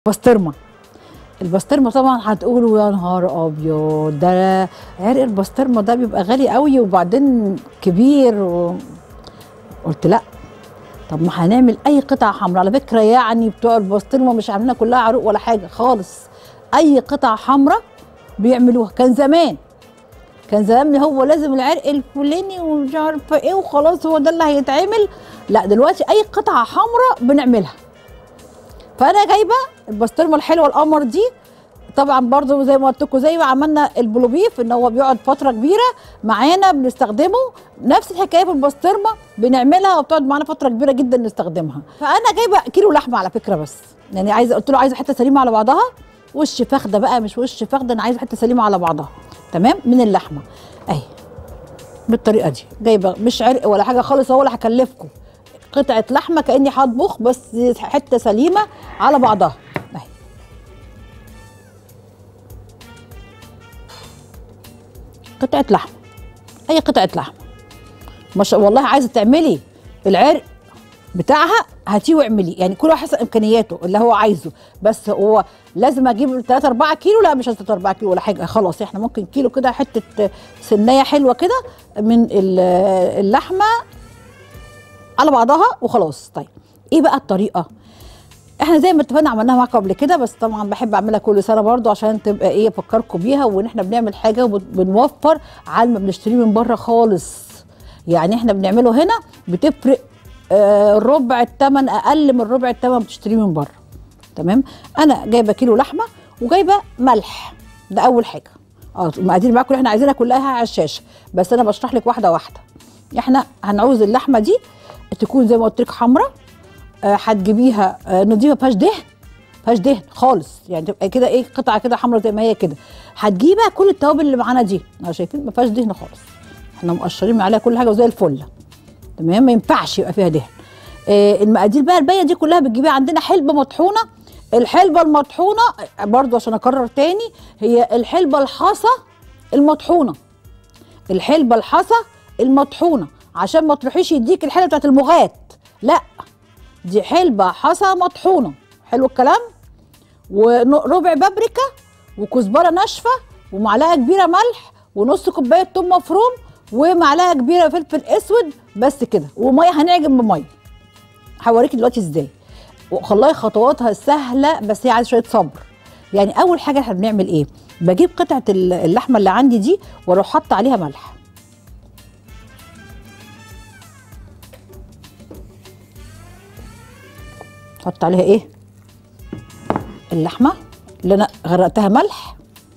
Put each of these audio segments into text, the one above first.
بسطرمه البسطرمه طبعا هتقولوا يا نهار ابيض ده عرق البسطرمه ده بيبقى غالي قوي وبعدين كبير و... قلت لا طب ما هنعمل اي قطعه حمراء على فكره يعني بتوع البسطرمه مش عاملينها كلها عروق ولا حاجه خالص اي قطعه حمراء بيعملوها كان زمان كان زمان هو لازم العرق الفلاني ومش عارفه ايه وخلاص هو ده اللي هيتعمل لا دلوقتي اي قطعه حمراء بنعملها فانا جايبه البسطرمه الحلوه القمر دي طبعا برضو زي ما قلت لكم زي ما عملنا البلوبيف ان هو بيقعد فتره كبيره معانا بنستخدمه نفس الحكايه في البسطرمه بنعملها وبتقعد معانا فتره كبيره جدا نستخدمها فانا جايبه كيلو لحمه على فكره بس يعني عايزه قلت له عايزه حته سليمه على بعضها وش فخده بقى مش وش فخده انا عايزه حته سليمه على بعضها تمام من اللحمه اهي بالطريقه دي جايبه مش عرق ولا حاجه خالص هو اللي هكلفكم قطعه لحمه كاني هطبخ بس حته سليمه على بعضها اهي قطعه لحمه اي قطعه لحمه مش والله عايزه تعملي العرق بتاعها هاتيه واعمليه يعني كل واحد حسب امكانياته اللي هو عايزه بس هو لازم اجيب 3 4 كيلو لا مش 3 4 كيلو ولا حاجه خلاص احنا ممكن كيلو كده حته سنيه حلوه كده من اللحمه على بعضها وخلاص طيب ايه بقى الطريقه احنا زي ما اتفقنا عملناها معاكم قبل كده بس طبعا بحب اعملها كل سنه برضو عشان تبقى ايه افكركم بيها وان احنا بنعمل حاجه وبنوفر على ما بنشتريه من بره خالص يعني احنا بنعمله هنا بتفرق آه ربع الثمن اقل من ربع الثمن بتشتريه من بره تمام انا جايبه كيلو لحمه وجايبه ملح ده اول حاجه اه المقادير معاكم اللي احنا عايزينها كلها على الشاشه بس انا بشرح لك واحده واحده احنا هنعوز اللحمه دي تكون زي ما قلت لك حمراء هتجيبيها آه نضيفه فيهاش دهن فيهاش دهن خالص يعني تبقى كده ايه قطعه كده حمراء زي ما هي كده هتجيبي بقى كل التوابل اللي معانا دي اهو شايفين ما فيهاش دهن خالص احنا مقشرين عليها كل حاجه وزي الفله تمام ما ينفعش يبقى فيها دهن آه المقادير بقى الباقيه دي كلها بتجيبيها عندنا حلبه مطحونه الحلبه المطحونه برضو عشان اكرر تاني هي الحلبه الحصى المطحونه الحلبه الحصى المطحونه عشان ما تروحيش يديك الحلبه بتاعت المغات لا دي حلبه حصى مطحونه حلو الكلام وربع بابريكا وكزبره ناشفه ومعلقه كبيره ملح ونص كوبايه ثوم مفروم ومعلقه كبيره فلفل اسود بس كده وميه هنعجن بميه هوريكي دلوقتي ازاي والله خطواتها سهله بس هي عايزه شويه صبر يعني اول حاجه احنا بنعمل ايه بجيب قطعه اللحمه اللي عندي دي واروح حاطه عليها ملح احط عليها ايه اللحمه اللي انا غرقتها ملح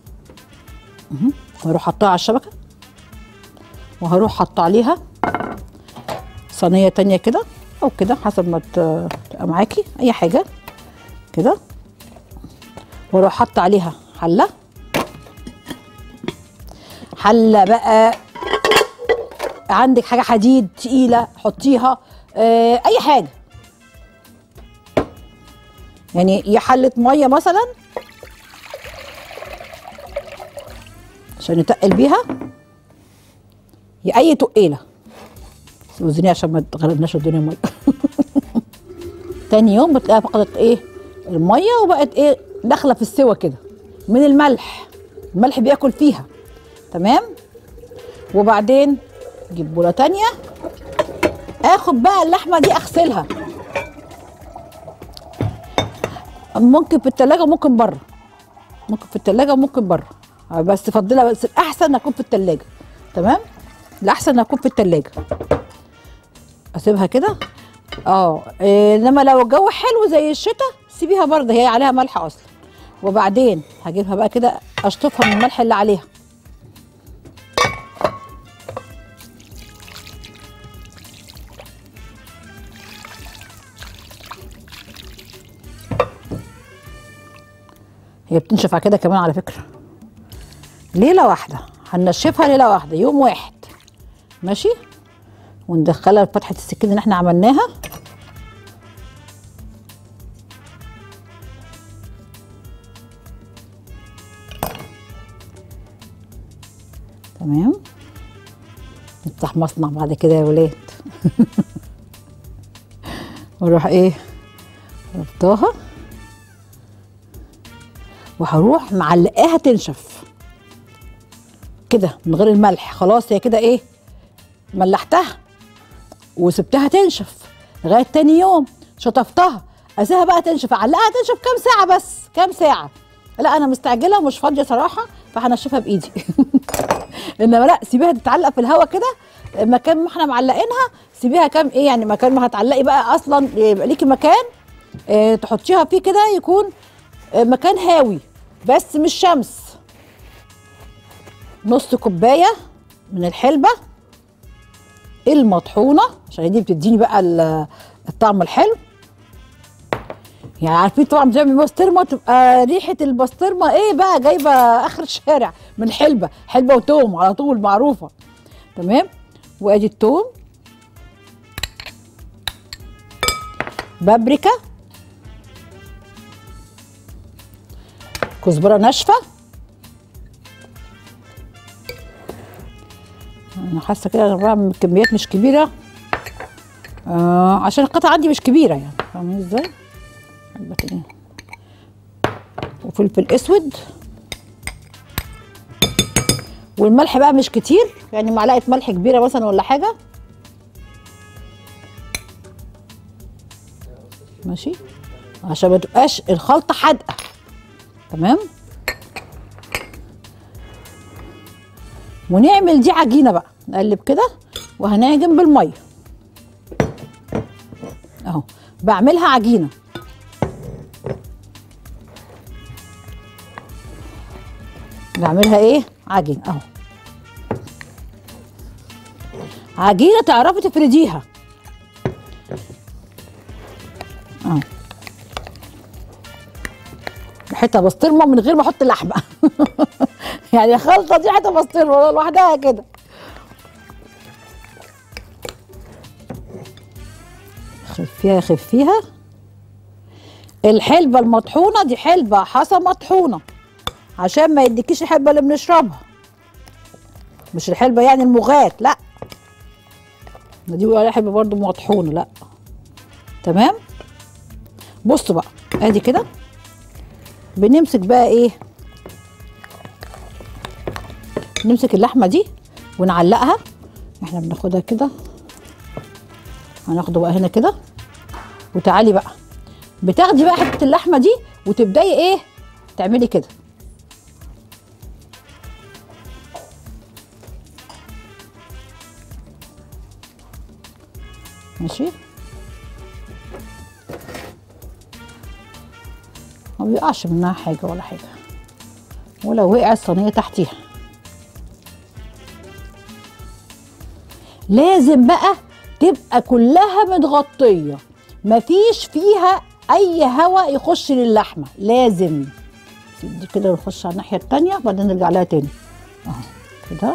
واروح حطها على الشبكه وهروح حاطه عليها صينيه تانية كده او كده حسب ما تبقى معاكي اي حاجه كده واروح حاطه عليها حله حله بقى عندك حاجه حديد تقيله حطيها اه اي حاجه يعني يا حله ميه مثلا عشان نتقل بيها يا اي تقيله وزني عشان ما تغربناش الدنيا ميه تاني يوم بتلاقيها فقدت ايه الميه وبقت ايه داخله في السوا كده من الملح الملح بياكل فيها تمام وبعدين اجيب بوله تانية اخد بقى اللحمه دي اغسلها ممكن في التلاجة وممكن بره ممكن في التلاجة وممكن بره بس فضلها بس الاحسن اكون في التلاجة تمام الاحسن اكون في التلاجة اسيبها كده اه انما لو الجو حلو زي الشتاء سيبيها برضه هي عليها ملح اصلا وبعدين هجيبها بقى كده اشطفها من الملح اللي عليها هي بتنشف على كده كمان على فكره ليله واحده هنشفها ليله واحده يوم واحد ماشي وندخلها فتحه السكين اللي احنا عملناها تمام نفتح مصنع بعد كده يا ولاد واروح ايه ربطاها وهروح معلقاها تنشف كده من غير الملح خلاص هي كده ايه ملحتها وسبتها تنشف لغايه تاني يوم شطفتها اسيبها بقى تنشف اعلقها تنشف كام ساعه بس كام ساعه لا انا مستعجله ومش فاضيه صراحه فهنشفها بايدي انما لا سيبيها تتعلق في الهواء كده مكان ما احنا معلقينها سيبيها كام ايه يعني مكان ما هتعلقي بقى اصلا يبقى ليكي مكان اه تحطيها فيه كده يكون اه مكان هاوي بس مش شمس نص كوبايه من الحلبه المطحونه عشان دي بتديني بقى ال- الطعم الحلو يعني عارفين طبعا بتعمل بسطرمه تبقى ريحه البسطرمه ايه بقى جايبه اخر الشارع من الحلبه حلبه وتوم على طول معروفه تمام وادي التوم بابريكا كزبره ناشفه انا حاسه كده انا بعمل كميات مش كبيره آه عشان القطعه عندي مش كبيره يعني فاهمين ازاي حبة ايه وفلفل اسود والملح بقى مش كتير يعني معلقه ملح كبيره مثلا ولا حاجه ماشي عشان ما تبقاش الخلطه حادقه تمام ونعمل دي عجينه بقى نقلب كده وهنعجن بالميه اهو بعملها عجينه بعملها ايه عجين اهو عجينه تعرفي تفرديها اهو حته بسطرمه من غير ما احط لحمه يعني الخلطه دي حته بسطرمه لوحدها كده خفيها خفيها الحلبه المطحونه دي حلبه حصى مطحونه عشان ما يديكيش الحلبه اللي بنشربها مش الحلبه يعني المغات لا ما دي بيقولوا عليها حلبه برضو مطحونه لا تمام بصوا بقى ادي كده بنمسك بقى ايه نمسك اللحمه دي ونعلقها احنا بناخدها كده هناخده بقى هنا كده وتعالي بقى بتاخدي بقى حته اللحمه دي وتبداي ايه تعملي كده ماشي ما بيقعش منها حاجه ولا حاجه ولو وقع الصينيه تحتيها لازم بقى تبقى كلها متغطيه مفيش فيها اي هواء يخش للحمه لازم دي كده نخش على الناحيه التانية بعدين نرجع لها تاني اهو كده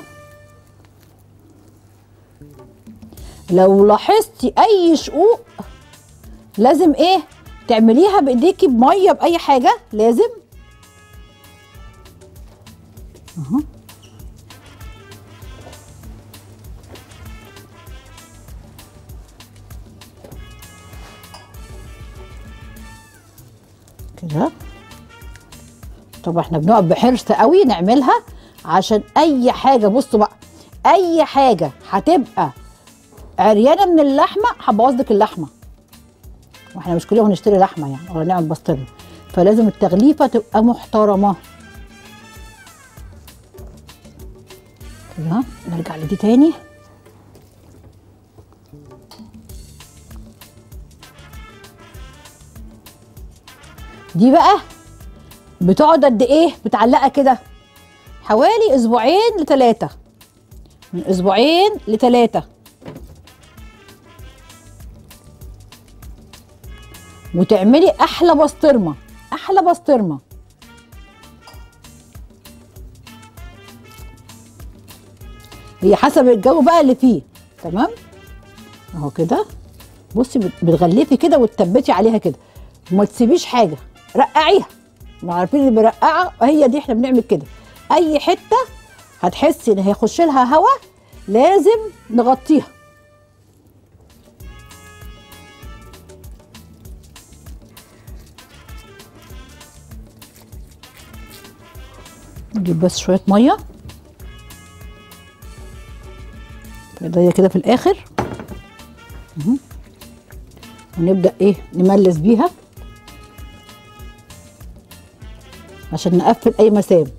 لو لاحظتي اي شقوق لازم ايه تعمليها بايديكي بميه باي حاجه لازم اهو كده طب احنا بنقف بحرص قوي نعملها عشان اي حاجه بصوا بقى اي حاجه هتبقى عريانه من اللحمه هبوظ لك اللحمه واحنا مش كل يوم نشتري لحمه يعني ولا نعمل بسطرمه فلازم التغليفه تبقى محترمه كده نرجع لدي تاني دي بقى بتقعد قد ايه متعلقه كده حوالي اسبوعين لثلاثه من اسبوعين لثلاثه وتعملي احلى بسطرمه احلى بسطرمه هي حسب الجو بقى اللي فيه تمام اهو كده بصي بت- بتغلفي كده وتثبتي عليها كده وما تسيبيش حاجه رقعيها ما عارفين اللي برقعه هي دي احنا بنعمل كده اي حته هتحسي ان هيخش لها هوا لازم نغطيها نجيب بس شويه ميه ايديا كده في الاخر مهم. ونبدا ايه نملس بيها عشان نقفل اي مسام